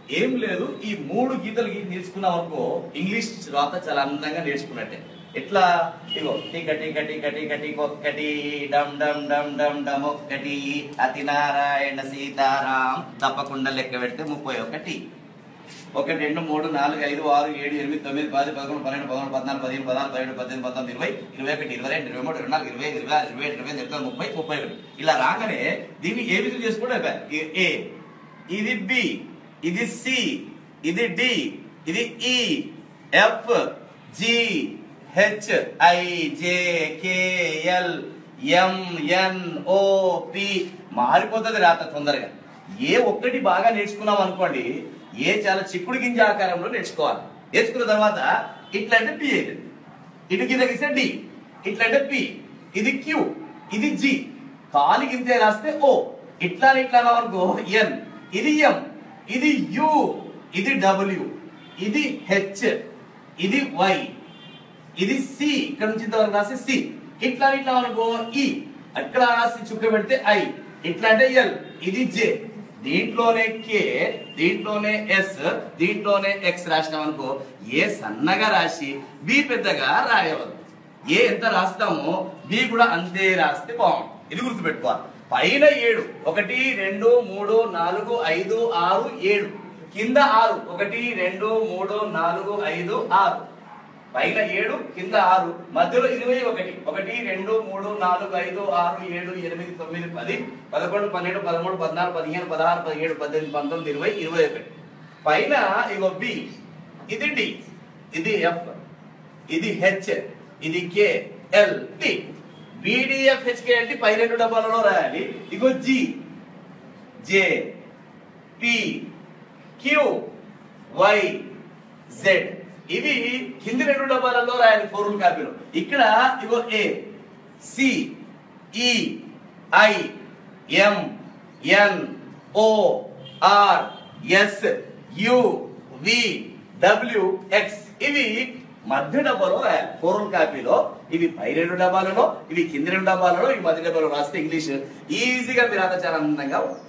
ఏం లేదు ఈ మూడు గీతలు గీత నేర్చుకున్నాం అనుకో ఇంగ్లీష్ రాత చాలా అందంగా నేర్చుకున్నట్టే ఎట్లా ఇగో టిక టిక టిక టిక టిక ఒక్కటి డమ్ డమ్ డమ్ డమ్ డమ్ ఒక్కటి అతి నారాయణ సీతారాం తప్పకుండా లెక్క పెడితే ముప్పై ఒకటి ఒకటి రెండు మూడు నాలుగు ఐదు ఆరు ఏడు ఎనిమిది తొమ్మిది పది పదకొండు పన్నెండు పదకొండు పద్నాలుగు పదిహేను పదహారు పదిహేడు పద్దెనిమిది పంతొమ్మిది ఇరవై ఇరవై ఒకటి ఇరవై రెండు ఇరవై మూడు ఇరవై నాలుగు ఇరవై ఐదు ఇరవై ఆరు ఇరవై ఏడు ఇరవై ఎనిమిది ఇరవై ముప్పై ముప్పై ఒకటి ఇలా రాగానే దీన్ని ఏ విధంగా చేసుకోవడం ఏ ఇది బి ఇది సి ఇది డి ఇది E F G H I J K L M N O P మారిపోతుంది రాత తొందరగా ఏ ఒక్కటి బాగా నేర్చుకున్నాం అనుకోండి ఏ చాలా చిక్కుడు గింజ ఆకారంలో నేర్చుకోవాలి నేర్చుకున్న తర్వాత ఇట్లా అంటే పి అవుతుంది ఇటు కింద గీస్తే డి ఇట్లా అంటే పి ఇది క్యూ ఇది జి కాలి గింతే రాస్తే ఓ ఇట్లా ఇట్లా అనుకో ఎన్ ఇది ఎం ఇది యు ఇది డబ్ల్యూ ఇది హెచ్ ఇది వై ఇది సి ఇక్కడ నుంచి ఇంతవరకు రాస్తే సి ఇట్లా ఇట్లా అనుకో ఈ అక్కడ రాసి చుక్క పెడితే ఐ ఇట్లా అంటే ఎల్ ఇది జే దీంట్లోనే కే దీంట్లోనే ఎస్ దీంట్లోనే ఎక్స్ రాసినాం అనుకో ఏ సన్నగా రాసి బి పెద్దగా రాయవద్దు ఏ ఎంత రాస్తామో బి కూడా అంతే రాస్తే బాగుంటుంది ఇది గుర్తుపెట్టుకోవాలి పైన ఏడు ఒకటి రెండు మూడు నాలుగు ఐదు ఆరు ఏడు కింద ఆరు ఒకటి రెండు మూడు నాలుగు ఐదు ఆరు పైన ఏడు కింద ఆరు మధ్యలో ఇరవై ఒకటి ఒకటి రెండు మూడు నాలుగు ఐదు ఆరు ఏడు ఎనిమిది తొమ్మిది పది పదకొండు పన్నెండు పదమూడు పద్నాలుగు పదిహేను పదహారు పదిహేడు పద్దెనిమిది పంతొమ్మిది ఇరవై ఇరవై ఒకటి పైన ఇగో బి ఇది డి ఇది ఎఫ్ ఇది హెచ్ ఇది K L T B D F H K అంటే పై రెండు డబ్బాలలో రాయాలి ఇగో G J P Q Y Z ఇవి కింది రెండు డబ్బాలలో రాయాలి ఫోర్ కాపీలో ఇక్కడ ఇగో A C E I M N O R S U V W X ఇవి మధ్య డబ్బాలో రాయాలి ఫోర్ కాపీలో ఇవి పై రెండు డబ్బాలలో ఇవి కింది రెండు డబ్బాలలో ఇవి మధ్య డబ్బాలో రాస్తే ఇంగ్లీష్ ఈజీగా మీరు అంతా చాలా అందంగా